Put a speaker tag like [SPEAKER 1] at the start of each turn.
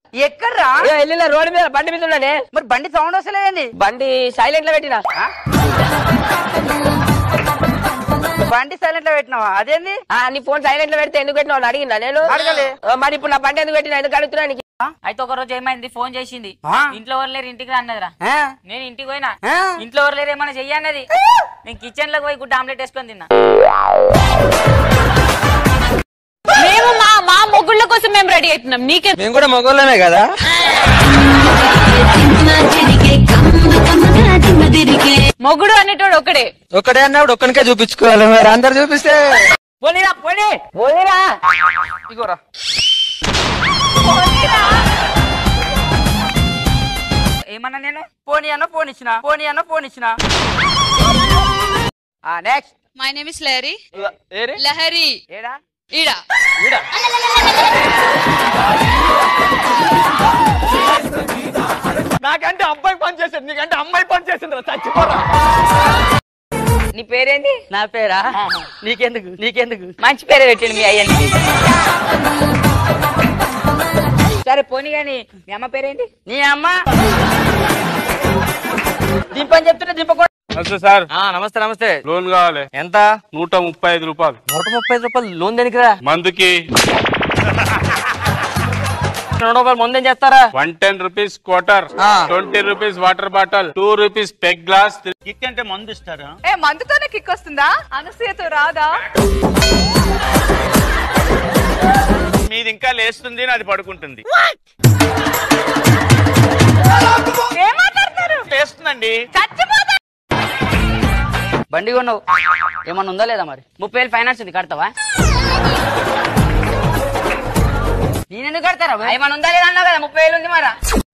[SPEAKER 1] ఎక్కడ్రా
[SPEAKER 2] ఏ, వెళ్ళిన రోడ్డు మీద బండి మీద ఉన్నానే
[SPEAKER 1] మరి బండి సౌండ్ వస్తలేదండి
[SPEAKER 2] బండి సైలెంట్ లో పెట్టినా
[SPEAKER 1] బండి సైలెంట్ లో పెట్టినావా అదేంది
[SPEAKER 2] ఆ, నీ ఫోన్ సైలెంట్ లో పెడితే ఎందుకు పెట్టినావు అని అడిగిందా నేను
[SPEAKER 1] అడగలే.
[SPEAKER 2] ఆ, మరి ఇప్పుడు నా బండి ఎందుకు పెట్టినా ఎందుకు అడుగుతున్నా నీకు
[SPEAKER 3] అయితే ఒక రోజు ఏమైంది ఫోన్ చేసింది
[SPEAKER 1] ఆ?
[SPEAKER 3] ఇంట్లో ఎవరు లేరు ఇంటికి రా అన్నదిరా
[SPEAKER 1] ఆ?
[SPEAKER 3] నేను ఇంటికి పోయినా
[SPEAKER 1] ఆ?
[SPEAKER 3] ఇంట్లో ఎవరు లేరు ఏమైనా చెయ్యి అన్నది నేను కిచెన్ లోకి పోయి గుడ్డ ఆమ్లెట్ వేసుకొని తిన్నా
[SPEAKER 4] మేము మా మా మొగుళ్ళ కోసం మేము రెడీ అవుతున్నాం నీకే
[SPEAKER 2] మేము కూడా మగోళ్ళమే కదా
[SPEAKER 4] మొగుడు అనేటోడు ఒకడే
[SPEAKER 2] ఒక్కడే అన్నప్పుడు ఒక్కనికే చూపించుకోవాలి మరి అందరు చూపిస్తే పోనీరా పోనీ పోనీరా ఇగోరా
[SPEAKER 3] ఏమన్నా నేను
[SPEAKER 1] పోనీ అన్న ఫోన్ ఇచ్చిన పోనీ అన్న ఫోన్ ఇచ్చిన next
[SPEAKER 4] my name is Lahari Lahari
[SPEAKER 1] ఏడా
[SPEAKER 4] ఈడా
[SPEAKER 2] నాకంటే అబ్బాయి పని చేసింది నీకంటే అమ్మాయి పని చేసింది చచ్చిపోరా
[SPEAKER 3] నీ పేరేంటి
[SPEAKER 1] నా పేరా నీకెందుకు నీకెందుకు
[SPEAKER 3] మంచి పేరే పెట్టింది మీ అయ్యని సరే పోనీ గాని మీ అమ్మ పేరేంటి
[SPEAKER 1] నీ అమ్మ దింపని చెప్తుంటే దింపకూడదు
[SPEAKER 5] నమస్తే సార్
[SPEAKER 2] నమస్తే నమస్తే
[SPEAKER 5] లోన్ కావాలి
[SPEAKER 2] ఎంత
[SPEAKER 5] నూట ముప్పై ఐదు రూపాయలు
[SPEAKER 2] నూట ముప్పై ఐదు రూపాయలు లోన్ దేనికిరా
[SPEAKER 5] మందుకి
[SPEAKER 2] రెండు రూపాయలు ముందేం చేస్తారా
[SPEAKER 5] వన్ టెన్ రూపీస్ క్వార్టర్
[SPEAKER 2] ఆ.
[SPEAKER 5] Twenty rupees water bottle two rupees peg glass
[SPEAKER 6] kick అంటే మందు ఇస్తారా
[SPEAKER 4] ఏ మందుతోనే కిక్ వస్తుందా అనసూయతో రాదా
[SPEAKER 6] మీది ఇంకా లేస్తుంది నాది పడుకుంటుంది
[SPEAKER 4] ఏం మాట్లాడతారు
[SPEAKER 6] లేస్తుందండి
[SPEAKER 4] చచ్చిపోతా
[SPEAKER 1] బండి కొన్నావు ఏమన్నా ఉందా లేదా మరి
[SPEAKER 3] ముప్పై వేలు ఫైనాన్స్ ఉంది కడతావా
[SPEAKER 1] నేనెందుకు కడతారా
[SPEAKER 3] ఏమన్నా ఉందా లేదా అన్నావు కదా ముప్పై వేలు ఉంది మరా